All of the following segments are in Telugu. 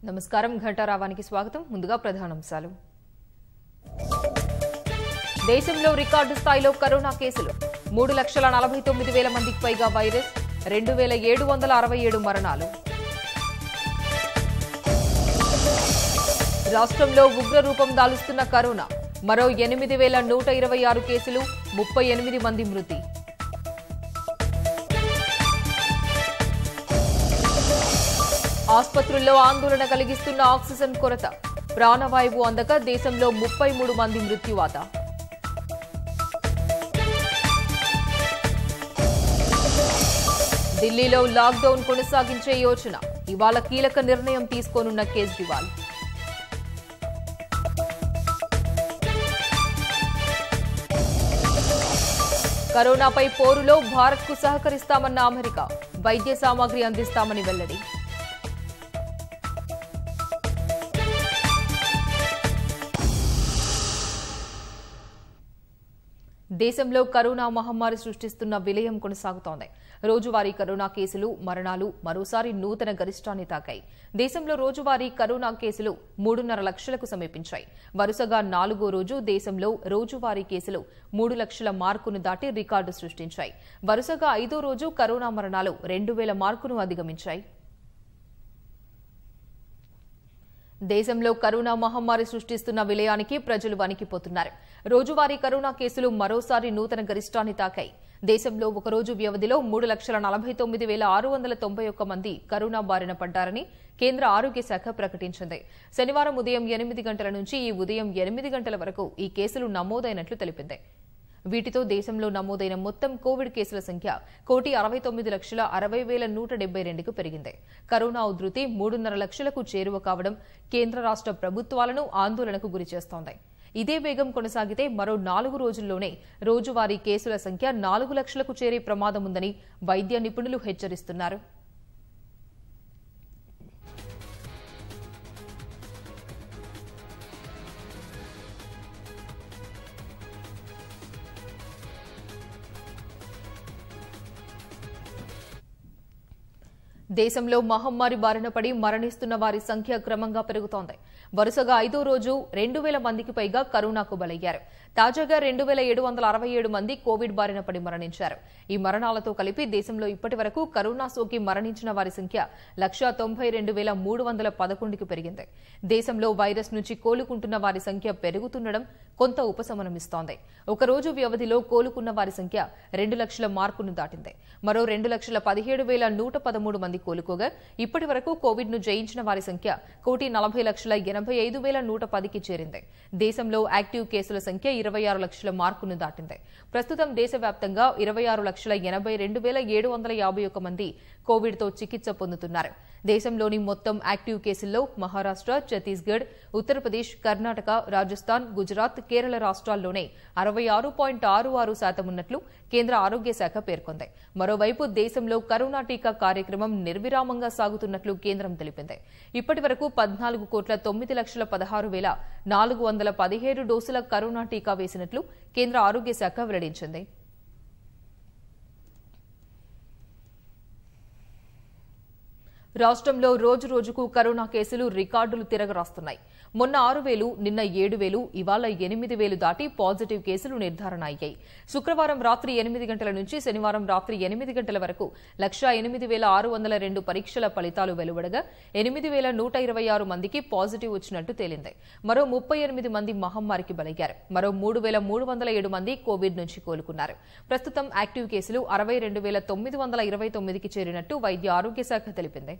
నమస్కారం ఘంటారావానికి స్వాగతం ముందుగా ప్రధానాంశాలు దేశంలో రికార్డు స్థాయిలో కరోనా కేసులు మూడు లక్షల నలభై తొమ్మిది వేల మందికి పైగా వైరస్ రెండు వేల ఏడు వందల అరవై ఏడు మరణాలు రాష్ట్రంలో ఉగ్ర రూపం దాలుస్తున్న కరోనా మరో ఎనిమిది వేల నూట ఇరవై ఆరు కేసులు ముప్పై ఎనిమిది మంది మృతి ఆసుపత్రుల్లో ఆందోళన కలిగిస్తున్న ఆక్సిజన్ కొరత ప్రాణవాయువు అందక దేశంలో ముప్పై మూడు మంది మృత్యువాత ఢిల్లీలో లాక్డౌన్ కొనసాగించే యోచన ఇవాళ కీలక నిర్ణయం తీసుకోనున్న కేజ్రీవాల్ కరోనాపై పోరులో భారత్కు సహకరిస్తామన్న అమెరికా వైద్య సామాగ్రి అందిస్తామని వెల్లడి దేశంలో కరోనా మహమ్మారి సృష్టిస్తున్న విలయం కొనసాగుతోంది రోజువారీ కరోనా కేసులు మరణాలు మరోసారి నూతన గరిష్టాన్ని తాకాయి దేశంలో రోజువారీ కరోనా కేసులు మూడున్నర లక్షలకు సమీపించాయి వరుసగా నాలుగో రోజు దేశంలో రోజువారీ కేసులు మూడు లక్షల మార్కును దాటి రికార్డు సృష్టించాయి వరుసగా ఐదో రోజు కరోనా మరణాలు రెండు వేల మార్కును అధిగమించాయి దేశంలో కరోనా మహమ్మారి సృష్టిస్తున్న విలయానికి ప్రజలు వణికిపోతున్నారు రోజువారీ కరోనా కేసులు మరోసారి నూతన గరిష్టాన్ని తాకాయి దేశంలో ఒకరోజు వ్యవధిలో మూడు లక్షల నలభై తొమ్మిది వేల ఆరు వందల తొంభై ఒక్క మంది కరోనా బారిన పడ్డారని కేంద్ర ఆరోగ్య శాఖ ప్రకటించింది శనివారం ఉదయం ఎనిమిది గంటల నుంచి ఈ ఉదయం ఎనిమిది గంటల వరకు ఈ కేసులు నమోదైనట్లు తెలిపింది వీటితో దేశంలో నమోదైన మొత్తం కోవిడ్ కేసుల సంఖ్య కోటి అరవై తొమ్మిది లక్షల అరవై వేల నూట డెబ్బై రెండుకు పెరిగింది కరోనా ఉధృతి మూడున్నర లక్షలకు చేరువ కావడం కేంద్ర రాష్ట్ర ప్రభుత్వాలను ఆందోళనకు గురిచేస్తోంది ఇదే వేగం కొనసాగితే మరో నాలుగు రోజుల్లోనే రోజువారీ కేసుల సంఖ్య నాలుగు లక్షలకు చేరే ప్రమాదం ఉందని వైద్య నిపుణులు హెచ్చరిస్తున్నారు దేశంలో మహమ్మారి బారిన పడి మరణిస్తున్న వారి సంఖ్య క్రమంగా పెరుగుతోంది వరుసగా ఐదో రోజు రెండు వేల మందికి పైగా కరోనాకు బలయ్యారు తాజాగా రెండు వేల ఏడు వందల అరవై ఏడు మంది కోవిడ్ బారిన పడి మరణించారు ఈ మరణాలతో కలిపి దేశంలో ఇప్పటి వరకు కరోనా సోకి మరణించిన వారి సంఖ్య లక్షా తొంభై రెండు వేల మూడు వందల పదకొండుకి పెరిగింది దేశంలో వైరస్ నుంచి కోలుకుంటున్న వారి సంఖ్య పెరుగుతుండడం కొంత ఉపశమనమిస్తోంది ఒకరోజు వ్యవధిలో కోలుకున్న వారి సంఖ్య రెండు లక్షల మార్కును దాటింది మరో రెండు లక్షల పదిహేడు వేల నూట పదమూడు మంది కోలుకోగా ఇప్పటి వరకు కోవిడ్ ను జయించిన వారి సంఖ్య కోటి నలభై లక్షల ఎనభై ఐదు వేల నూట పదికి చేరింది దేశంలో యాక్టివ్ కేసుల సంఖ్య ఇరవై ఆరు లక్షల మార్కును దాటింది ప్రస్తుతం దేశవ్యాప్తంగా ఇరవై ఆరు లక్షల ఎనభై రెండు వేల ఏడు వందల యాభై ఒక్క మంది కోవిడ్తో చికిత్స పొందుతున్నారు దేశంలోని మొత్తం యాక్టివ్ కేసుల్లో మహారాష్ట్ర ఛత్తీస్గఢ్ ఉత్తరప్రదేశ్ కర్ణాటక రాజస్థాన్ గుజరాత్ కేరళ రాష్ట్రాల్లోనే అరవై ఆరు పాయింట్ ఆరు ఆరు శాతం ఉన్నట్లు కేంద్ర ఆరోగ్య శాఖ పేర్కొంది మరోవైపు దేశంలో కరోనా టీకా కార్యక్రమం నిర్విరామంగా సాగుతున్నట్లు కేంద్రం తెలిపింది ఇప్పటి వరకు పద్నాలుగు కోట్ల తొమ్మిది లక్షల పదహారు వేల నాలుగు వందల పదిహేడు డోసుల కరోనా టీకా వేసినట్లు కేంద్ర ఆరోగ్య శాఖ వెల్లడించింది రాష్ట్రంలో రోజు రోజుకు కరోనా కేసులు రికార్డులు తిరగరాస్తున్నాయి మొన్న ఆరు వేలు నిన్న ఏడు వేలు ఇవాళ ఎనిమిది వేలు దాటి పాజిటివ్ కేసులు నిర్ధారణ అయ్యాయి శుక్రవారం రాత్రి ఎనిమిది గంటల నుంచి శనివారం రాత్రి ఎనిమిది గంటల వరకు లక్షా ఎనిమిది వేల ఆరు వందల రెండు పరీక్షల ఫలితాలు వెలువడగా ఎనిమిది వేల నూట ఇరవై ఆరు మందికి పాజిటివ్ వచ్చినట్టు తేలింది మరో ముప్పై ఎనిమిది మంది మహమ్మారికి బలయ్యారు మరో మూడు వేల మూడు వందల ఏడు మంది కోవిడ్ నుంచి కోలుకున్నారు ప్రస్తుతం యాక్టివ్ కేసులు అరవై రెండు వేల తొమ్మిది వందల ఇరవై తొమ్మిదికి చేరినట్టు వైద్య ఆరోగ్య శాఖ తెలిపింది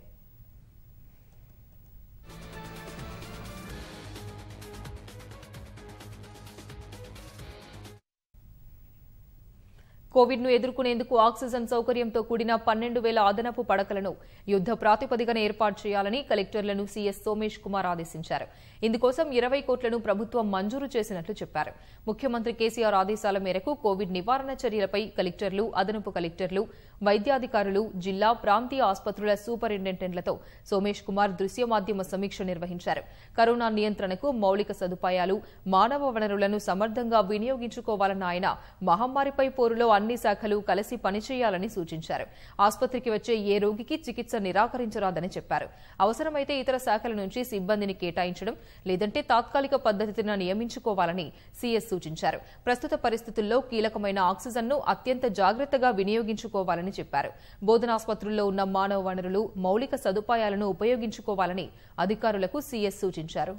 కోవిడ్ ను ఎదుర్కొనేందుకు ఆక్సిజన్ సౌకర్యంతో కూడిన పన్నెండు వేల అదనపు పడకలను యుద్ద ప్రాతిపదికన ఏర్పాటు చేయాలని కలెక్టర్లను సీఎస్ సోమేష్ కుమార్ ఆదేశించారు ఇందుకోసం ఇరవై కోట్లను ప్రభుత్వం మంజూరు చేసినట్లు చెప్పారు ముఖ్యమంత్రి కేసీఆర్ ఆదేశాల మేరకు కోవిడ్ నివారణ చర్యలపై కలెక్టర్లు అదనపు కలెక్టర్లు వైద్యాధికారులు జిల్లా ప్రాంతీయ ఆసుపత్రుల సూపరింటెండెంట్లతో సోమేష్ కుమార్ దృశ్య మాధ్యమ సమీక్ష నిర్వహించారు కరోనా నియంత్రణకు మౌలిక సదుపాయాలు మానవ వనరులను సమర్థంగా వినియోగించుకోవాలన్న ఆయన మహమ్మారిపై పోరులో అన్ని శాఖలు కలిసి పనిచేయాలని సూచించారు ఆసుపత్రికి వచ్చే ఏ రోగికి చికిత్స నిరాకరించరాదని చెప్పారు అవసరమైతే ఇతర శాఖల నుంచి సిబ్బందిని కేటాయించడం లేదంటే తాత్కాలిక పద్దతిన నియమించుకోవాలని సీఎస్ సూచించారు ప్రస్తుత పరిస్థితుల్లో కీలకమైన ఆక్సిజన్ను అత్యంత జాగ్రత్తగా వినియోగించుకోవాలని చెప్పారు బోధనాసుపత్రుల్లో ఉన్న మానవ వనరులు మౌలిక సదుపాయాలను ఉపయోగించుకోవాలని అధికారులకు సీఎస్ సూచించారు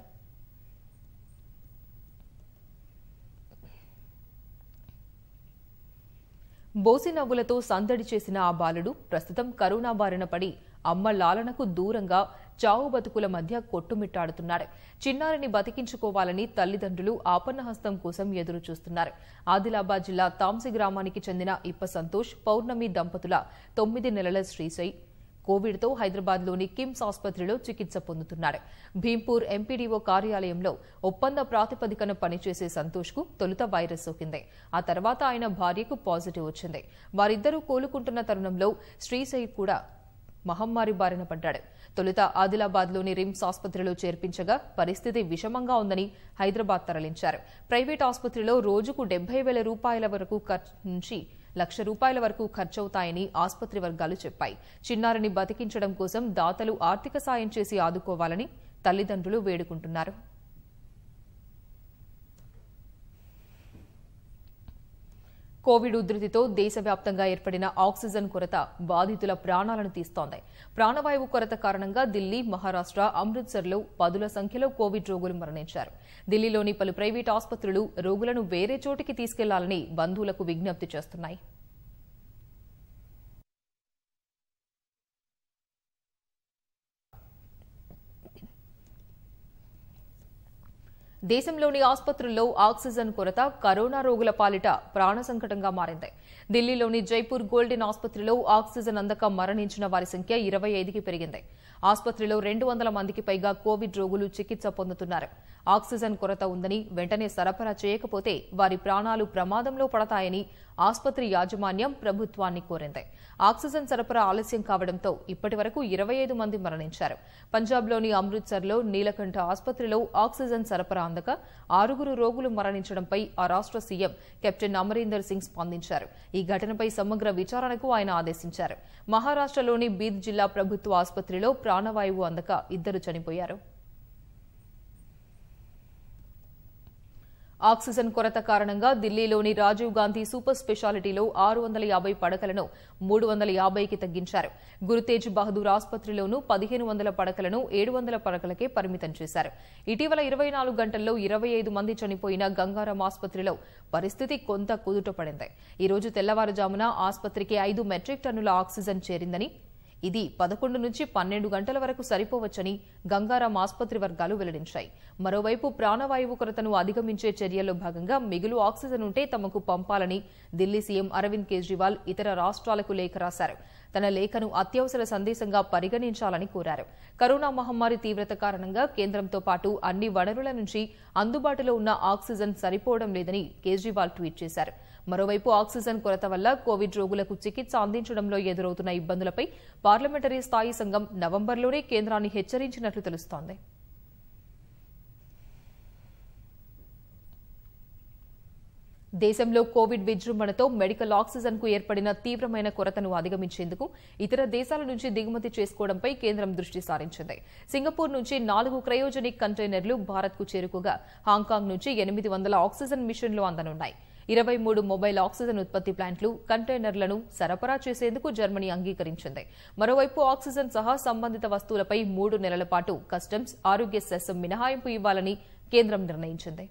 బోసి నవ్వులతో సందడి చేసిన ఆ బాలుడు ప్రస్తుతం కరోనా బారిన పడి అమ్మ లాలనకు దూరంగా చావు బతుకుల మధ్య కొట్టుమిట్టాడుతున్నాడు చిన్నారిని బతికించుకోవాలని తల్లిదండ్రులు ఆపన్నహస్తం కోసం ఎదురు చూస్తున్నారు ఆదిలాబాద్ జిల్లా తాంసి గ్రామానికి చెందిన ఇప్ప సంతోష్ పౌర్ణమి దంపతుల తొమ్మిది నెలల శ్రీశై కోవిడ్తో హైదరాబాద్లోని కిమ్స్ ఆసుపత్రిలో చికిత్స పొందుతున్నాడు భీంపూర్ ఎంపీడీఓ కార్యాలయంలో ఒప్పంద ప్రాతిపదికన పనిచేసే సంతోష్కు తొలుత వైరస్ సోకింది ఆ తర్వాత ఆయన భార్యకు పాజిటివ్ వచ్చింది వారిద్దరూ కోలుకుంటున్న తరుణంలో శ్రీశై కూడా మహమ్మారి బారిన పడ్డాడు తొలుత ఆదిలాబాద్లోని రిమ్స్ ఆసుపత్రిలో చేర్పించగా పరిస్థితి విషమంగా ఉందని హైదరాబాద్ తరలించారు ప్రైవేట్ ఆసుపత్రిలో రోజుకు డెబ్బై వేల రూపాయల వరకు ఖర్చు నుంచి లక్ష రూపాయల వరకు ఖర్చవుతాయని ఆసుపత్రి వర్గాలు చెప్పాయి చిన్నారిని బతికించడం కోసం దాతలు ఆర్థిక సాయం చేసి ఆదుకోవాలని తల్లిదండ్రులు వేడుకుంటున్నారు కోవిడ్ ఉధృతితో దేశవ్యాప్తంగా ఏర్పడిన ఆక్సిజన్ కొరత బాధితుల ప్రాణాలను తీస్తోంది ప్రాణవాయువు కొరత కారణంగా ఢిల్లీ మహారాష్ట్ర అమృత్సర్లో పదుల సంఖ్యలో కోవిడ్ రోగులు మరణించారు ఢిల్లీలోని పలు ప్రైవేట్ ఆసుపత్రులు రోగులను వేరే చోటికి తీసుకెళ్లాలని బంధువులకు విజ్ఞప్తి చేస్తున్నాయి దేశంలోని ఆసుపత్రుల్లో ఆక్సిజన్ కొరత కరోనా రోగుల పాలిట ప్రాణ సంకటంగా మారింది ఢిల్లీలోని జైపూర్ గోల్డెన్ ఆసుపత్రిలో ఆక్సిజన్ అందక మరణించిన వారి సంఖ్య ఇరవై ఐదుకి పెరిగింది ఆసుపత్రిలో రెండు వందల మందికి పైగా కోవిడ్ రోగులు చికిత్స పొందుతున్నారు ఆక్సిజన్ కొరత ఉందని వెంటనే సరఫరా చేయకపోతే వారి ప్రాణాలు ప్రమాదంలో పడతాయని ఆసుపత్రి యాజమాన్యం ప్రభుత్వాన్ని కోరింది ఆక్సిజన్ సరఫరా ఆలస్యం కావడంతో ఇప్పటి వరకు ఇరవై ఐదు మంది మరణించారు పంజాబ్లోని అమృత్సర్లో నీలకంఠ ఆసుపత్రిలో ఆక్సిజన్ సరఫరా అందక ఆరుగురు రోగులు మరణించడంపై ఆ రాష్ట్ర సీఎం కెప్టెన్ అమరీందర్ సింగ్ స్పందించారు ఈ ఘటనపై సమగ్ర విచారణకు ఆయన ఆదేశించారు మహారాష్ట్రలోని బీద్ జిల్లా ప్రభుత్వ ఆసుపత్రిలో ప్రాణవాయువు అందక ఇద్దరు చనిపోయారు ఆక్సిజన్ కొరత కారణంగా దిల్లీలోని రాజీవ్ గాంధీ సూపర్ స్పెషాలిటీలో ఆరు వందల యాభై పడకలను మూడు వందల యాభైకి తగ్గించారు గురుతేజ్ బహదూర్ ఆసుపత్రిలోనూ పదిహేను వందల పడకలను ఏడు వందల పడకలకే పరిమితం చేశారు ఇటీవల ఇరవై నాలుగు గంటల్లో ఇరవై ఐదు మంది చనిపోయిన గంగారం ఆసుపత్రిలో పరిస్థితి కొంత కుదుటపడింది ఈ రోజు తెల్లవారుజామున ఆసుపత్రికి ఐదు మెట్రిక్ టన్నుల ఆక్సిజన్ చేరిందని ఇది పదకొండు నుంచి పన్నెండు గంటల వరకు సరిపోవచ్చని గంగారాం ఆసుపత్రి వర్గాలు వెల్లడించాయి మరోవైపు ప్రాణవాయువు కొరతను అధిగమించే చర్యల్లో భాగంగా మిగులు ఆక్సిజన్ ఉంటే తమకు పంపాలని ఢిల్లీ సీఎం అరవింద్ కేజ్రీవాల్ ఇతర రాష్ట్రాలకు లేఖ రాశారు తన లేఖను అత్యవసర సందేశంగా పరిగణించాలని కోరారు కరోనా మహమ్మారి తీవ్రత కారణంగా కేంద్రంతో పాటు అన్ని వనరుల నుంచి అందుబాటులో ఉన్న ఆక్సిజన్ సరిపోవడం లేదని కేజ్రీవాల్ ట్వీట్ చేశారు మరోవైపు ఆక్సిజన్ కొరత వల్ల కోవిడ్ రోగులకు చికిత్స అందించడంలో ఎదురవుతున్న ఇబ్బందులపై పార్లమెంటరీ స్థాయి సంఘం నవంబర్లోనే కేంద్రాన్ని హెచ్చరించినట్లు తెలుస్తోంది దేశంలో కోవిడ్ విజృంభణతో మెడికల్ ఆక్సిజన్ కు ఏర్పడిన తీవ్రమైన కొరతను అధిగమించేందుకు ఇతర దేశాల నుంచి దిగుమతి చేసుకోవడంపై కేంద్రం దృష్టి సారించింది సింగపూర్ నుంచి నాలుగు క్రయోజనిక్ కంటైనర్లు భారత్ కు చేరుకోగా హాంకాంగ్ నుంచి ఎనిమిది వందల ఆక్సిజన్ మిషన్లు అందనున్నాయి ఇరవై మూడు మొబైల్ ఆక్సిజన్ ఉత్పత్తి ప్లాంట్లు కంటైనర్లను సరఫరా చేసేందుకు జర్మనీ అంగీకరించింది మరోవైపు ఆక్సిజన్ సహా సంబంధిత వస్తువులపై మూడు నెలల పాటు కస్టమ్స్ ఆరోగ్య సెస్ మినహాయింపు ఇవ్వాలని కేంద్రం నిర్ణయించింది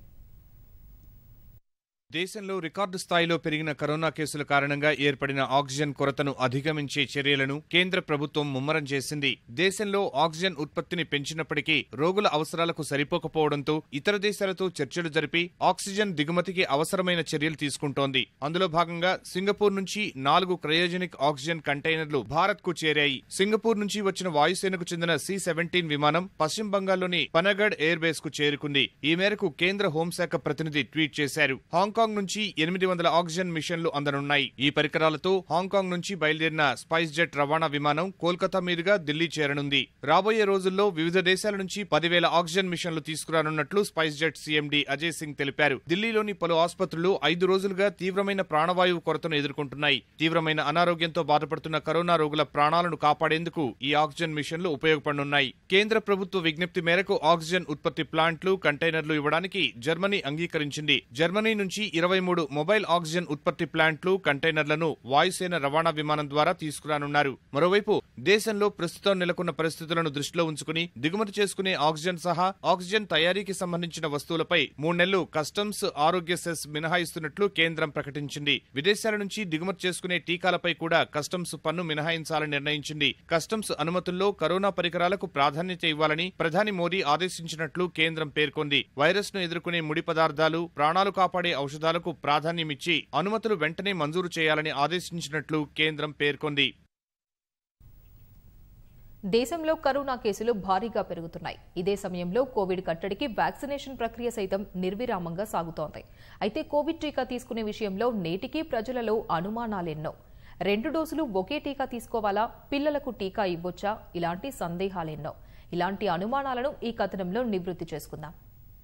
దేశంలో రికార్డు స్థాయిలో పెరిగిన కరోనా కేసుల కారణంగా ఏర్పడిన ఆక్సిజన్ కొరతను అధిగమించే చర్యలను కేంద్ర ప్రభుత్వం ముమ్మరం చేసింది దేశంలో ఆక్సిజన్ ఉత్పత్తిని పెంచినప్పటికీ రోగుల అవసరాలకు సరిపోకపోవడంతో ఇతర దేశాలతో చర్చలు జరిపి ఆక్సిజన్ దిగుమతికి అవసరమైన చర్యలు తీసుకుంటోంది అందులో భాగంగా సింగపూర్ నుంచి నాలుగు క్రయోజనిక్ ఆక్సిజన్ కంటైనర్లు భారత్ కు చేరాయి సింగపూర్ నుంచి వచ్చిన వాయుసేనకు చెందిన సి సెవెంటీన్ విమానం పశ్చిమ బంగాల్లోని పనగఢ్ ఎయిర్ బేస్ కు చేరుకుంది ఈ మేరకు కేంద్ర హోంశాఖ ప్రతినిధి ట్వీట్ చేశారు హాంకాంగ్ హాంకాంగ్ నుంచి ఎనిమిది వందల ఆక్సిజన్ మిషన్లు అందనున్నాయి ఈ పరికరాలతో హాంకాంగ్ నుంచి బయలుదేరిన స్పైస్ జెట్ రవాణా విమానం కోల్కతా మీదుగా ఢిల్లీ చేరనుంది రాబోయే రోజుల్లో వివిధ దేశాల నుంచి పదివేల ఆక్సిజన్ మిషన్లు తీసుకురానున్నట్లు SpiceJet CMD Ajay Singh తెలిపారు ఢిల్లీలోని పలు ఆసుపత్రులు ఐదు రోజులుగా తీవ్రమైన ప్రాణవాయువు కొరతను ఎదుర్కొంటున్నాయి తీవ్రమైన అనారోగ్యంతో బాధపడుతున్న కరోనా రోగుల ప్రాణాలను కాపాడేందుకు ఈ ఆక్సిజన్ మిషన్లు ఉపయోగపడనున్నాయి కేంద్ర ప్రభుత్వ విజ్ఞప్తి మేరకు ఆక్సిజన్ ఉత్పత్తి ప్లాంట్లు కంటైనర్లు ఇవ్వడానికి జర్మనీ అంగీకరించింది జర్మనీ నుంచి ఇరవై మూడు మొబైల్ ఆక్సిజన్ ఉత్పత్తి ప్లాంట్లు కంటైనర్లను వాయుసేన రవాణా విమానం ద్వారా తీసుకురానున్నారు మరోవైపు దేశంలో ప్రస్తుతం నెలకొన్న పరిస్థితులను దృష్టిలో ఉంచుకుని దిగుమతి చేసుకునే ఆక్సిజన్ సహా ఆక్సిజన్ తయారీకి సంబంధించిన వస్తువులపై మూడు నెలలు కస్టమ్స్ ఆరోగ్య సెస్ మినహాయిస్తున్నట్లు కేంద్రం ప్రకటించింది విదేశాల నుంచి దిగుమతి చేసుకునే టీకాలపై కూడా కస్టమ్స్ పన్ను మినహాయించాలని నిర్ణయించింది కస్టమ్స్ అనుమతుల్లో కరోనా పరికరాలకు ప్రాధాన్యత ఇవ్వాలని ప్రధాని మోదీ ఆదేశించినట్లు కేంద్రం పేర్కొంది వైరస్ ను ఎదుర్కొనే ముడి పదార్థాలు ప్రాణాలు కాపాడే ఔషధాలకు ప్రాధాన్యమిచ్చి అనుమతులు వెంటనే మంజూరు చేయాలని ఆదేశించినట్లు కేంద్రం పేర్కొంది దేశంలో కరోనా కేసులు భారీగా పెరుగుతున్నాయి ఇదే సమయంలో కోవిడ్ కట్టడికి వ్యాక్సినేషన్ ప్రక్రియ సైతం నిర్విరామంగా సాగుతోంది అయితే కోవిడ్ టీకా తీసుకునే విషయంలో నేటికీ ప్రజలలో అనుమానాలెన్నో రెండు డోసులు ఒకే టీకా తీసుకోవాలా పిల్లలకు టీకా ఇవ్వొచ్చా ఇలాంటి సందేహాలెన్నో ఇలాంటి అనుమానాలను ఈ కథనంలో నివృత్తి చేసుకుందాం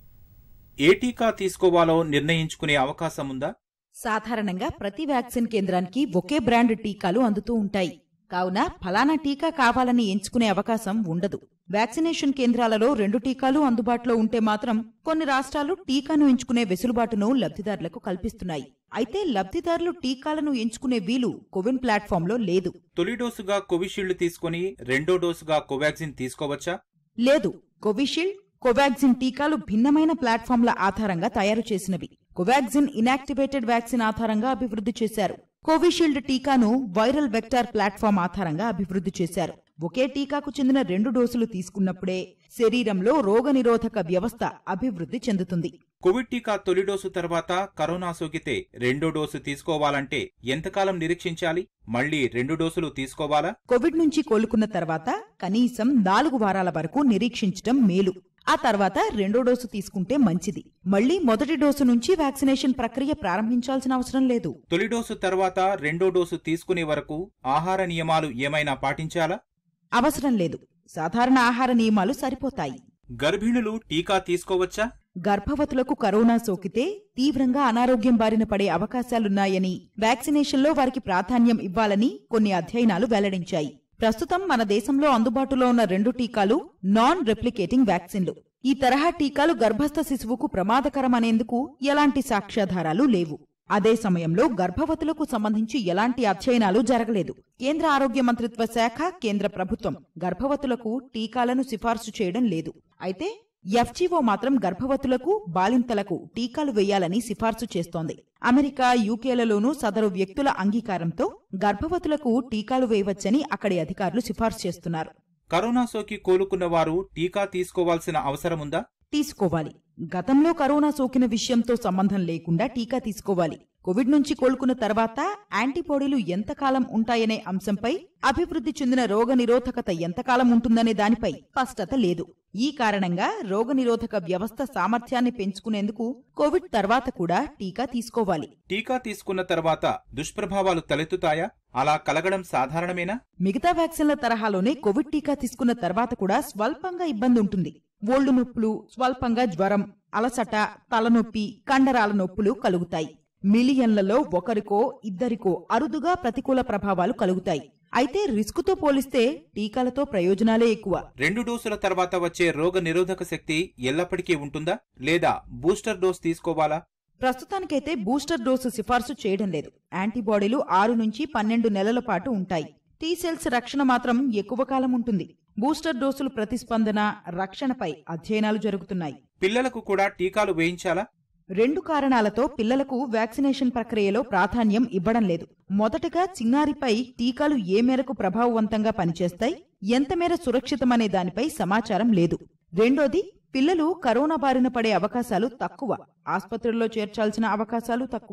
ఏ టీకా తీసుకోవాలో నిర్ణయించుకునే అవకాశం ఉందా సాధారణంగా ప్రతి వ్యాక్సిన్ కేంద్రానికి ఒకే బ్రాండ్ టీకాలు అందుతూ ఉంటాయి కావున ఫలానా టీకా కావాలని ఎంచుకునే అవకాశం ఉండదు వ్యాక్సినేషన్ కేంద్రాలలో రెండు టీకాలు అందుబాటులో ఉంటే మాత్రం కొన్ని రాష్ట్రాలు టీకాను ఎంచుకునే వెసులుబాటును లబ్ధిదారులకు కల్పిస్తున్నాయి అయితే లబ్ధిదారులు టీకాలను ఎంచుకునే వీలు కోవిన్ ప్లాట్ఫామ్లో లేదు తొలి డోసుగా కోవిషీల్డ్ తీసుకుని రెండో డోసుగా కోవాక్సిన్ తీసుకోవచ్చా లేదు కోవిషీల్డ్ కోవాక్సిన్ టీకాలు భిన్నమైన ప్లాట్ఫామ్ల ఆధారంగా తయారు చేసినవి కోవాక్సిన్ ఇనాక్టివేటెడ్ వ్యాక్సిన్ ఆధారంగా అభివృద్ధి చేశారు కోవిషీల్డ్ టీకాను వైరల్ వెక్టార్ ప్లాట్ఫామ్ ఆధారంగా అభివృద్ధి చేశారు ఒకే టీకాకు చెందిన రెండు డోసులు తీసుకున్నప్పుడే శరీరంలో రోగనిరోధక వ్యవస్థ అభివృద్ధి చెందుతుంది కోవిడ్ టీకా తొలి డోసు తర్వాత కరోనా సోకితే రెండో డోసు తీసుకోవాలంటే ఎంతకాలం నిరీక్షించాలి మళ్లీ రెండు డోసులు తీసుకోవాలా కోవిడ్ నుంచి కోలుకున్న తర్వాత కనీసం నాలుగు వారాల వరకు నిరీక్షించటం మేలు ఆ తర్వాత రెండో డోసు తీసుకుంటే మంచిది మళ్లీ మొదటి డోసు నుంచి వ్యాక్సినేషన్ ప్రక్రియ ప్రారంభించాల్సిన అవసరం లేదు తొలి డోసు తర్వాత రెండో డోసు తీసుకునే వరకు ఆహార నియమాలు ఏమైనా పాటించాలా అవసరం లేదు సాధారణ ఆహార నియమాలు సరిపోతాయి గర్భిణులు టీకా తీసుకోవచ్చా గర్భవతులకు కరోనా సోకితే తీవ్రంగా అనారోగ్యం బారిన పడే అవకాశాలున్నాయని వ్యాక్సినేషన్లో వారికి ప్రాధాన్యం ఇవ్వాలని కొన్ని అధ్యయనాలు వెల్లడించాయి ప్రస్తుతం మన దేశంలో అందుబాటులో ఉన్న రెండు టీకాలు నాన్ రెప్లికేటింగ్ వ్యాక్సిన్లు ఈ తరహా టీకాలు గర్భస్థ శిశువుకు ప్రమాదకరమనేందుకు ఎలాంటి సాక్ష్యాధారాలు లేవు అదే సమయంలో గర్భవతులకు సంబంధించి ఎలాంటి అధ్యయనాలు జరగలేదు కేంద్ర ఆరోగ్య మంత్రిత్వ శాఖ కేంద్ర ప్రభుత్వం గర్భవతులకు టీకాలను సిఫార్సు చేయడం లేదు అయితే ఎఫ్జీఓ మాత్రం గర్భవతులకు బాలింతలకు టీకాలు వేయాలని సిఫార్సు చేస్తోంది అమెరికా యూకేలలోనూ సదరు వ్యక్తుల అంగీకారంతో గర్భవతులకు టీకాలు వేయవచ్చని అక్కడి అధికారులు సిఫార్సు చేస్తున్నారు కరోనా సోకి కోలుకున్న వారు టీకా తీసుకోవాల్సిన అవసరముందా తీసుకోవాలి గతంలో కరోనా సోకిన విషయంతో సంబంధం లేకుండా టీకా తీసుకోవాలి కోవిడ్ నుంచి కోలుకున్న తర్వాత యాంటీబాడీలు ఎంతకాలం ఉంటాయనే అంశంపై అభివృద్ధి చెందిన రోగనిరోధకత ఎంతకాలం ఉంటుందనే దానిపై స్పష్టత లేదు ఈ కారణంగా రోగనిరోధక వ్యవస్థ సామర్థ్యాన్ని పెంచుకునేందుకు కోవిడ్ తర్వాత కూడా టీకా తీసుకోవాలి టీకా తీసుకున్న తర్వాత దుష్ప్రభావాలు తలెత్తుతాయా అలా కలగడం సాధారణమేనా మిగతా వ్యాక్సిన్ల తరహాలోనే కోవిడ్ టీకా తీసుకున్న తర్వాత కూడా స్వల్పంగా ఇబ్బంది ఉంటుంది ఒళ్ళు నొప్పులు స్వల్పంగా జ్వరం అలసట తలనొప్పి కండరాల నొప్పులు కలుగుతాయి మిలియన్లలో ఒకరికో ఇద్దరికో అరుదుగా ప్రతికూల ప్రభావాలు కలుగుతాయి అయితే రిస్కుతో పోలిస్తే టీకాలతో ప్రయోజనాలే ఎక్కువ రెండు డోసుల తర్వాత వచ్చే రోగ నిరోధక శక్తి ఎల్లప్పటికీ ఉంటుందా లేదా బూస్టర్ డోస్ తీసుకోవాలా ప్రస్తుతానికైతే బూస్టర్ డోసు సిఫార్సు చేయడం లేదు యాంటీబాడీలు ఆరు నుంచి పన్నెండు నెలల పాటు ఉంటాయి టీ సెల్స్ రక్షణ మాత్రం ఎక్కువ కాలం ఉంటుంది బూస్టర్ డోసులు ప్రతిస్పందన రక్షణపై అధ్యయనాలు జరుగుతున్నాయి పిల్లలకు కూడా టీకాలు వేయించాలా రెండు కారణాలతో పిల్లలకు వ్యాక్సినేషన్ ప్రక్రియలో ప్రాధాన్యం ఇవ్వడం లేదు మొదటగా చిన్నారిపై టీకాలు ఏ మేరకు ప్రభావవంతంగా పనిచేస్తాయి ఎంత మేర సురక్షితమనే దానిపై సమాచారం లేదు రెండోది పిల్లలు కరోనా బారిన పడే అవకాశాలు తక్కువ ఆస్పత్రుల్లో చేర్చాల్సిన అవకాశాలు తక్కువ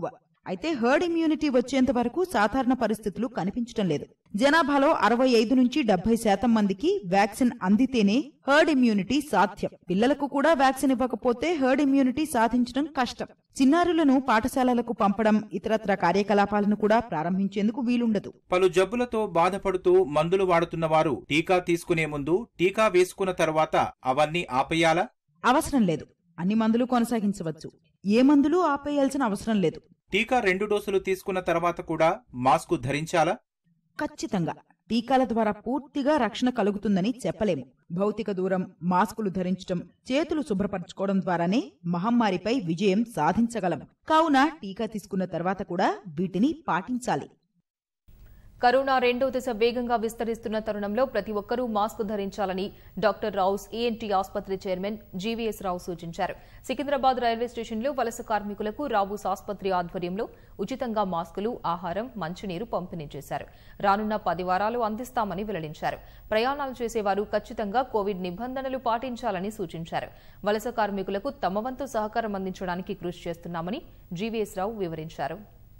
అయితే హర్డ్ ఇమ్యూనిటీ వచ్చేంత వరకు సాధారణ పరిస్థితులు కనిపించడం లేదు జనాభాలో అరవై ఐదు నుంచి డెబ్బై శాతం మందికి వ్యాక్సిన్ అందితేనే హర్డ్ ఇమ్యూనిటీ సాధ్యం పిల్లలకు కూడా వ్యాక్సిన్ ఇవ్వకపోతే హర్డ్ ఇమ్యూనిటీ సాధించడం కష్టం చిన్నారులను పాఠశాలలకు పంపడం ఇతరత్ర కార్యకలాపాలను కూడా ప్రారంభించేందుకు వీలుండదు పలు జబ్బులతో బాధపడుతూ మందులు వాడుతున్న వారు టీకా తీసుకునే ముందు టీకా వేసుకున్న తర్వాత అవన్నీ ఆపేయాలా అవసరం లేదు అన్ని మందులు కొనసాగించవచ్చు ఏ మందులు ఆపేయాల్సిన అవసరం లేదు టీకా రెండు డోసులు తీసుకున్న తర్వాత కూడా మాస్కు ధరించాలా ఖచ్చితంగా టీకాల ద్వారా పూర్తిగా రక్షణ కలుగుతుందని చెప్పలేము భౌతిక దూరం మాస్కులు ధరించడం చేతులు శుభ్రపరచుకోవడం ద్వారానే మహమ్మారిపై విజయం సాధించగలం కావున టీకా తీసుకున్న తర్వాత కూడా వీటిని పాటించాలి కరోనా రెండో దశ వేగంగా విస్తరిస్తున్న తరుణంలో ప్రతి ఒక్కరూ మాస్క్ ధరించాలని డాక్టర్ రావుస్ ఈఎన్టీ ఆసుపత్రి చైర్మన్ జీవీఎస్ రావు సూచించారు సికింద్రాబాద్ రైల్వే స్టేషన్లో వలస కార్మికులకు రావుస్ ఆసుపత్రి ఆధ్వర్యంలో ఉచితంగా మాస్కులు ఆహారం మంచినీరు పంపిణీ చేశారు రానున్న పది వారాలు అందిస్తామని వెల్లడించారు ప్రయాణాలు చేసేవారు ఖచ్చితంగా కోవిడ్ నిబంధనలు పాటించాలని సూచించారు వలస కార్మికులకు తమ వంతు సహకారం అందించడానికి కృషి చేస్తున్నామని జీవీఎస్ రావు వివరించారు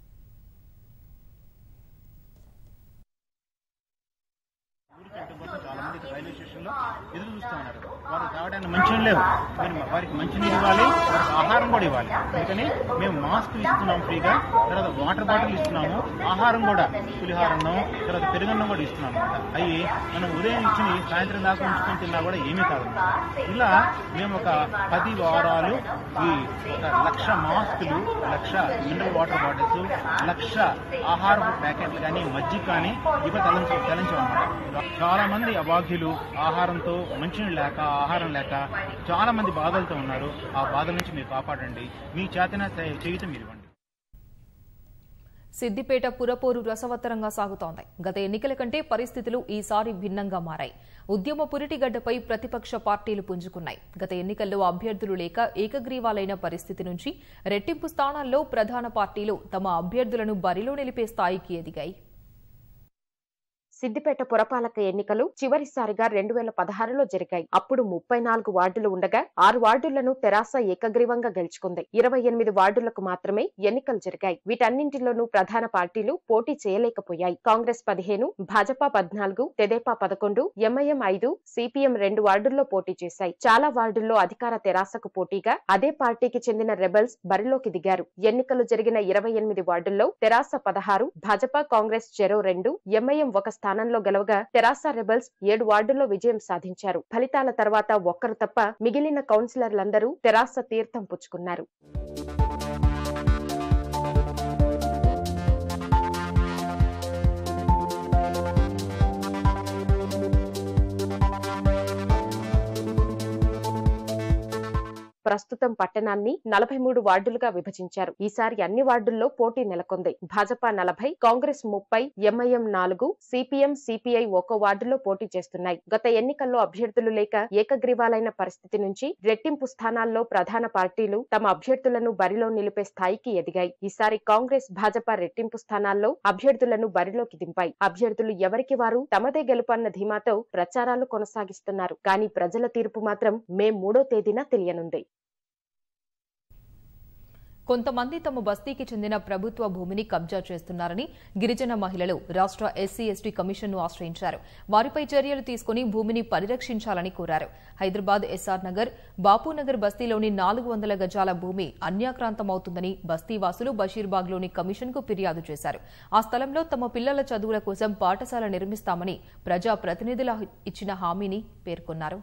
ఊరికంటే కోసం చాలా మంది ఇక్కడ రైల్వే స్టేషన్లో ఎదురు చూస్తూ ఉన్నారు వారు తాగడానికి మంచినీళ్ళు లేవు మరి వారికి మంచినీళ్ళు ఇవ్వాలి వారికి ఆహారం కూడా ఇవ్వాలి అందుకని మేము మాస్క్ ఇస్తున్నాం ఫ్రీగా తర్వాత వాటర్ బాటిల్ ఇస్తున్నాము ఆహారం కూడా పులిహారన్నం తర్వాత పెరుగన్నం కూడా ఇస్తున్నాం అనమాట అవి మనం ఉదయం ఇచ్చి సాయంత్రం దాకా ఉంచుకొని తిన్నా కూడా ఏమీ కాదు ఇలా మేము ఒక పది వారాలు ఈ ఒక లక్ష మాస్కులు lakh mineral water bottles lakh ఆహారపు ప్యాకెట్లు కానీ మజ్జిగ కానీ ఇవి తలంచ తలంచామన్నమాట చాలా మంది అభాగ్యులు ఆహారంతో మంచినీళ్ళు లేక ఆహారం లేక చాలా మంది బాధలతో ఉన్నారు ఆ బాధల నుంచి మీరు కాపాడండి మీ చేతన చేయుత మీరు ఇవ్వండి సిద్దిపేట పురపోరు రసవత్తరంగా సాగుతోంది గత ఎన్నికల కంటే పరిస్థితులు ఈసారి భిన్నంగా మారాయి ఉద్యమ పురిటిగడ్డపై ప్రతిపక్ష పార్టీలు పుంజుకున్నాయి గత ఎన్నికల్లో అభ్యర్థులు లేక ఏకగ్రీవాలైన పరిస్థితి నుంచి రెట్టింపు స్థానాల్లో ప్రధాన పార్టీలు తమ అభ్యర్థులను బరిలో నిలిపే స్థాయికి ఎదిగాయి సిద్దిపేట పురపాలక ఎన్నికలు చివరిసారిగా రెండు వేల పదహారులో జరిగాయి అప్పుడు ముప్పై నాలుగు వార్డులు ఉండగా ఆరు వార్డులను తెరాస ఏకగ్రీవంగా గెలుచుకుంది ఇరవై ఎనిమిది వార్డులకు మాత్రమే ఎన్నికలు జరిగాయి వీటన్నింటిలోనూ ప్రధాన పార్టీలు పోటీ చేయలేకపోయాయి కాంగ్రెస్ పదిహేను భాజపా పద్నాలుగు తెదేపా పదకొండు ఎంఐఎం ఐదు సిపిఎం రెండు వార్డుల్లో పోటీ చేశాయి చాలా వార్డుల్లో అధికార తెరాసకు పోటీగా అదే పార్టీకి చెందిన రెబల్స్ బరిలోకి దిగారు ఎన్నికలు జరిగిన ఇరవై ఎనిమిది వార్డుల్లో తెరాస పదహారు భాజపా కాంగ్రెస్ చెరో రెండు ఎంఐఎం ఒక స్థానంలో గెలవగా తెరాస రెబల్స్ ఏడు వార్డుల్లో విజయం సాధించారు ఫలితాల తర్వాత ఒక్కరు తప్ప మిగిలిన కౌన్సిలర్లందరూ తెరాస తీర్థం పుచ్చుకున్నారు ప్రస్తుతం పట్టణాన్ని నలభై మూడు వార్డులుగా విభజించారు ఈసారి అన్ని వార్డుల్లో పోటీ నెలకొంది భాజపా నలభై కాంగ్రెస్ ముప్పై ఎంఐఎం నాలుగు సిపిఎం సిపిఐ ఒక్కో వార్డులో పోటీ చేస్తున్నాయి గత ఎన్నికల్లో అభ్యర్థులు లేక ఏకగ్రీవాలైన పరిస్థితి నుంచి రెట్టింపు స్థానాల్లో ప్రధాన పార్టీలు తమ అభ్యర్థులను బరిలో నిలిపే స్థాయికి ఎదిగాయి ఈసారి కాంగ్రెస్ భాజపా రెట్టింపు స్థానాల్లో అభ్యర్థులను బరిలోకి దింపాయి అభ్యర్థులు ఎవరికి వారు తమదే గెలుపన్న ధీమాతో ప్రచారాలు కొనసాగిస్తున్నారు కానీ ప్రజల తీర్పు మాత్రం మే మూడో తేదీన తెలియనుంది కొంతమంది తమ బస్తీకి చెందిన ప్రభుత్వ భూమిని కబ్జా చేస్తున్నారని గిరిజన మహిళలు రాష్ట్ర ఎస్సీ ఎస్టీ కమిషన్ను ఆశ్రయించారు వారిపై చర్యలు తీసుకుని భూమిని పరిరక్షించాలని కోరారు హైదరాబాద్ ఎస్ఆర్ నగర్ బాపూనగర్ బస్తీలోని నాలుగు వందల గజాల భూమి అన్యాక్రాంతమవుతుందని బస్తీవాసులు బషీర్బాగ్లోని కమిషన్కు ఫిర్యాదు చేశారు ఆ స్థలంలో తమ పిల్లల చదువుల కోసం పాఠశాల నిర్మిస్తామని ప్రజా ప్రతినిధుల ఇచ్చిన హామీని పేర్కొన్నారు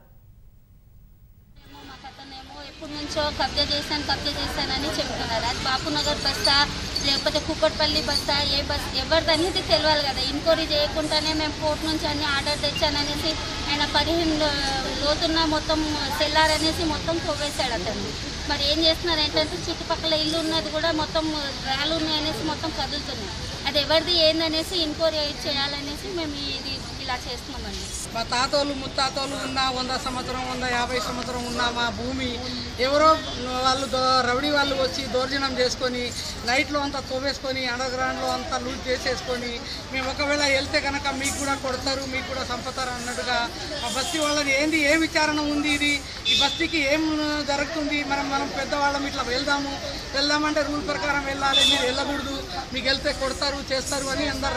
మాకు అతనేమో ఎప్పటి నుంచో కబ్జా చేశాను కబ్జా చేశానని చెప్తున్నారు అది బాపునగర్ బస్తా లేకపోతే కుక్కట్పల్లి బస్తా ఏ బస్ ఎవరిది అనేది తెలియాలి కదా ఎంక్వైరీ చేయకుండానే మేము కోర్టు నుంచి అన్ని ఆర్డర్ తెచ్చాననేసి ఆయన పదిహేను లో- లోతున్న మొత్తం సెల్లార్ అనేసి మొత్తం తవ్వేశాడు అతను మరి ఏం చేస్తున్నారు ఏంటంటే చుట్టుపక్కల ఇల్లు ఉన్నది కూడా మొత్తం రాళ్ళు ఉన్నాయి అనేసి మొత్తం కదులుతున్నాయి అది ఎవరిది ఏందనేసి ఎంక్వైరీ చేయాలనేసి మేము ఇది ఇలా చేస్తున్నామండి మా తాతోళ్ళు ముత్తాతోళ్ళు ఉన్న వంద సంవత్సరం వంద యాభై సంవత్సరం ఉన్న మా భూమి ఎవరో వాళ్ళు దో- రౌడీ వాళ్ళు వచ్చి దౌర్జన్యం చేసుకొని నైట్లో అంతా తోవేసుకొని అండర్ గ్రౌండ్లో అంతా లూట్ చేసేసుకొని మేము ఒకవేళ వెళ్తే కనుక మీకు కూడా కొడతారు మీకు కూడా చంపుతారు అన్నట్టుగా మా బస్తీ వాళ్ళని ఏంది ఏ విచారణ ఉంది ఇది ఈ బస్తీకి ఏం జరుగుతుంది మనం మనం పెద్దవాళ్ళం ఇట్లా వెళ్దాము వెళ్దామంటే రూల్ ప్రకారం వెళ్ళాలి మీరు వెళ్ళకూడదు మీకు వెళ్తే కొడతారు చేస్తారు అని అందరు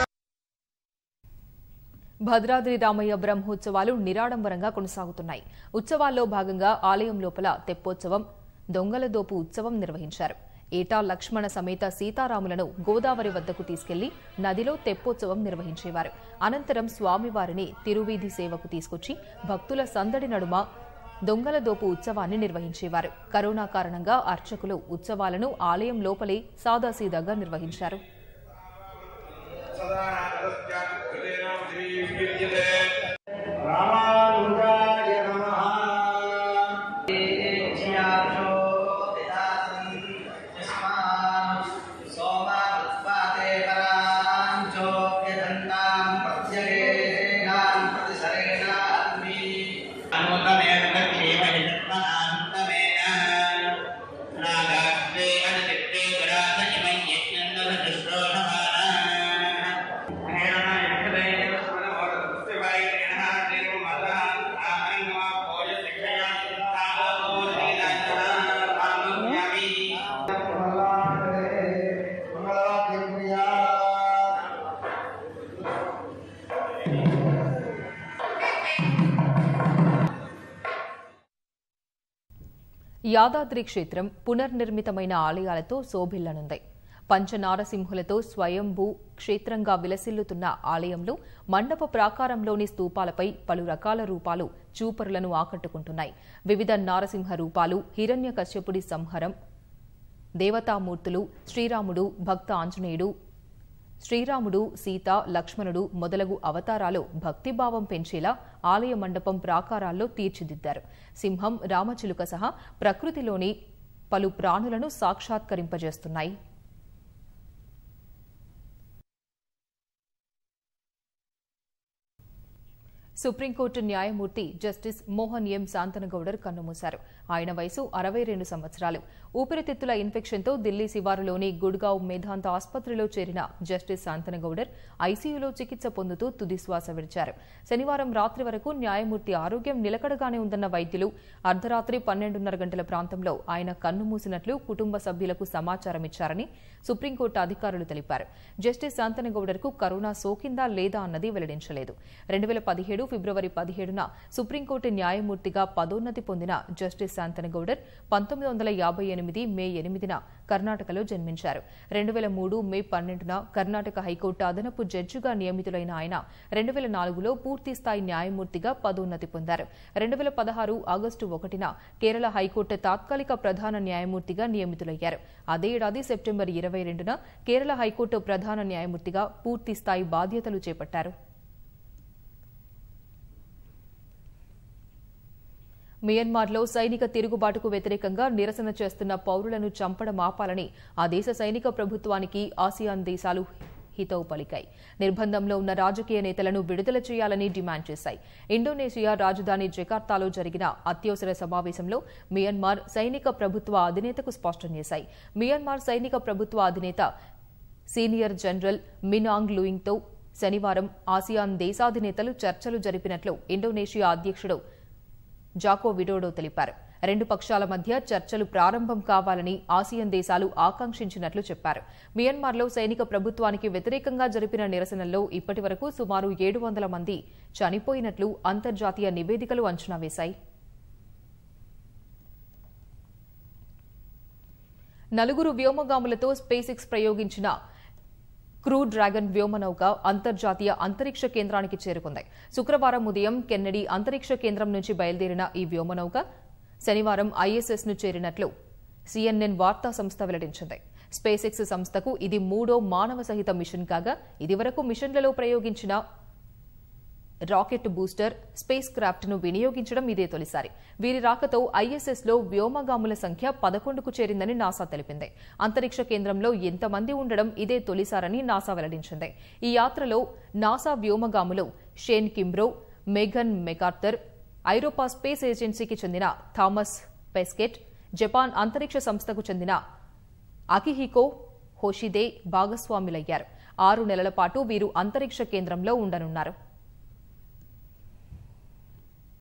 భద్రాద్రి రామయ్య బ్రహ్మోత్సవాలు నిరాడంబరంగా కొనసాగుతున్నాయి ఉత్సవాల్లో భాగంగా ఆలయం లోపల తెప్పోత్సవం దొంగల దోపు ఉత్సవం నిర్వహించారు ఏటా లక్ష్మణ సమేత సీతారాములను గోదావరి వద్దకు తీసుకెళ్లి నదిలో తెప్పోత్సవం నిర్వహించేవారు అనంతరం స్వామివారిని తిరువీధి సేవకు తీసుకొచ్చి భక్తుల సందడి నడుమ దొంగల దోపు ఉత్సవాన్ని నిర్వహించేవారు కరోనా కారణంగా అర్చకులు ఉత్సవాలను ఆలయం లోపలే సాదాసీదాగా నిర్వహించారు యాదాద్రి క్షేత్రం పునర్నిర్మితమైన ఆలయాలతో శోభిల్లనుంది పంచనారసింహులతో స్వయంభూ క్షేత్రంగా విలసిల్లుతున్న ఆలయంలో మండప ప్రాకారంలోని స్తూపాలపై పలు రకాల రూపాలు చూపరులను ఆకట్టుకుంటున్నాయి వివిధ నారసింహ రూపాలు హిరణ్య కశ్యపుడి సంహరం దేవతామూర్తులు శ్రీరాముడు భక్త ఆంజనేయుడు శ్రీరాముడు సీత లక్ష్మణుడు మొదలగు అవతారాలు భక్తిభావం పెంచేలా ఆలయ మండపం ప్రాకారాల్లో తీర్చిదిద్దారు సింహం రామచిలుక సహా ప్రకృతిలోని పలు ప్రాణులను సాక్షాత్కరింపజేస్తున్నాయి సుప్రీంకోర్టు న్యాయమూర్తి జస్టిస్ మోహన్ ఎం శాంతనగౌడర్ కన్నుమూశారు ఆయన వయసు అరవై రెండు సంవత్సరాలు ఊపిరితిత్తుల ఇన్ఫెక్షన్తో ఢిల్లీ శివారులోని గుడ్గావ్ మేధాంత ఆసుపత్రిలో చేరిన జస్టిస్ శాంతనగౌడర్ ఐసీయూలో చికిత్స పొందుతూ తుదిశ్వాస విడిచారు శనివారం రాత్రి వరకు న్యాయమూర్తి ఆరోగ్యం నిలకడగానే ఉందన్న వైద్యులు అర్ధరాత్రి పన్నెండున్నర గంటల ప్రాంతంలో ఆయన కన్నుమూసినట్లు కుటుంబ సభ్యులకు సమాచారం ఇచ్చారని సుప్రీంకోర్టు అధికారులు తెలిపారు జస్టిస్ శాంతనగౌడర్కు కరోనా సోకిందా లేదా అన్నది వెల్లడించలేదు రెండు వేల పదిహేడు ఫిబ్రవరి పదిహేడున సుప్రీంకోర్టు న్యాయమూర్తిగా పదోన్నతి పొందిన జస్టిస్ శాంతనగౌడర్ పంతొమ్మిది వందల యాభై ఎనిమిది మే ఎనిమిదిన కర్ణాటకలో జన్మించారు రెండు వేల మూడు మే పన్నెండున కర్ణాటక హైకోర్టు అదనపు జడ్జిగా నియమితులైన ఆయన రెండు వేల నాలుగులో పూర్తిస్థాయి న్యాయమూర్తిగా పదోన్నతి పొందారు రెండు వేల పదహారు ఆగస్టు ఒకటిన కేరళ హైకోర్టు తాత్కాలిక ప్రధాన న్యాయమూర్తిగా నియమితులయ్యారు అదే ఏడాది సెప్టెంబర్ ఇరవై రెండున కేరళ హైకోర్టు ప్రధాన న్యాయమూర్తిగా పూర్తిస్థాయి బాధ్యతలు చేపట్టారు మియన్మార్లో సైనిక తిరుగుబాటుకు వ్యతిరేకంగా నిరసన చేస్తున్న పౌరులను చంపడం ఆపాలని ఆ దేశ సైనిక ప్రభుత్వానికి ఆసియాన్ దేశాలు హితవు పలికాయి నిర్బంధంలో ఉన్న రాజకీయ నేతలను విడుదల చేయాలని డిమాండ్ చేశాయి ఇండోనేషియా రాజధాని జకార్తాలో జరిగిన అత్యవసర సమావేశంలో మియన్మార్ సైనిక ప్రభుత్వ అధినేతకు స్పష్టం చేశాయి మియన్మార్ సైనిక ప్రభుత్వ అధినేత సీనియర్ జనరల్ మినాంగ్ లూయింగ్తో శనివారం ఆసియాన్ దేశాధినేతలు చర్చలు జరిపినట్లు ఇండోనేషియా అధ్యక్షుడు జాకో విడోడో తెలిపారు రెండు పక్షాల మధ్య చర్చలు ప్రారంభం కావాలని ఆసియన్ దేశాలు ఆకాంక్షించినట్లు చెప్పారు మియన్మార్లో సైనిక ప్రభుత్వానికి వ్యతిరేకంగా జరిపిన నిరసనల్లో ఇప్పటి వరకు సుమారు ఏడు వందల మంది చనిపోయినట్లు అంతర్జాతీయ నివేదికలు అంచనా వేశాయి నలుగురు వ్యోమగాములతో స్పేస్ ఎక్స్ ప్రయోగించిన క్రూ డ్రాగన్ వ్యోమనౌక అంతర్జాతీయ అంతరిక్ష కేంద్రానికి చేరుకుంది శుక్రవారం ఉదయం కెన్నడీ అంతరిక్ష కేంద్రం నుంచి బయలుదేరిన ఈ వ్యోమనౌక శనివారం ఐఎస్ఎస్ ను చేరినట్లు సిఎన్ఎన్ వార్తా సంస్థ వెల్లడించింది స్పేస్ ఎక్స్ సంస్థకు ఇది మూడో మానవ సహిత మిషన్ కాగా ఇదివరకు మిషన్లలో ప్రయోగించిన రాకెట్ బూస్టర్ స్పేస్ క్రాఫ్ట్ ను వినియోగించడం ఇదే తొలిసారి వీరి రాకతో ఐఎస్ఎస్ లో వ్యోమగాముల సంఖ్య పదకొండుకు చేరిందని నాసా తెలిపింది అంతరిక్ష కేంద్రంలో ఎంతమంది ఉండడం ఇదే తొలిసారని నాసా వెల్లడించింది ఈ యాత్రలో నాసా వ్యోమగాములు షేన్ కింబ్రో మెగన్ మెకార్థర్ ఐరోపా స్పేస్ ఏజెన్సీకి చెందిన థామస్ పెస్కెట్ జపాన్ అంతరిక్ష సంస్థకు చెందిన అకిహికో హోషిదే భాగస్వాములయ్యారు ఆరు నెలల పాటు వీరు అంతరిక్ష కేంద్రంలో ఉండనున్నారు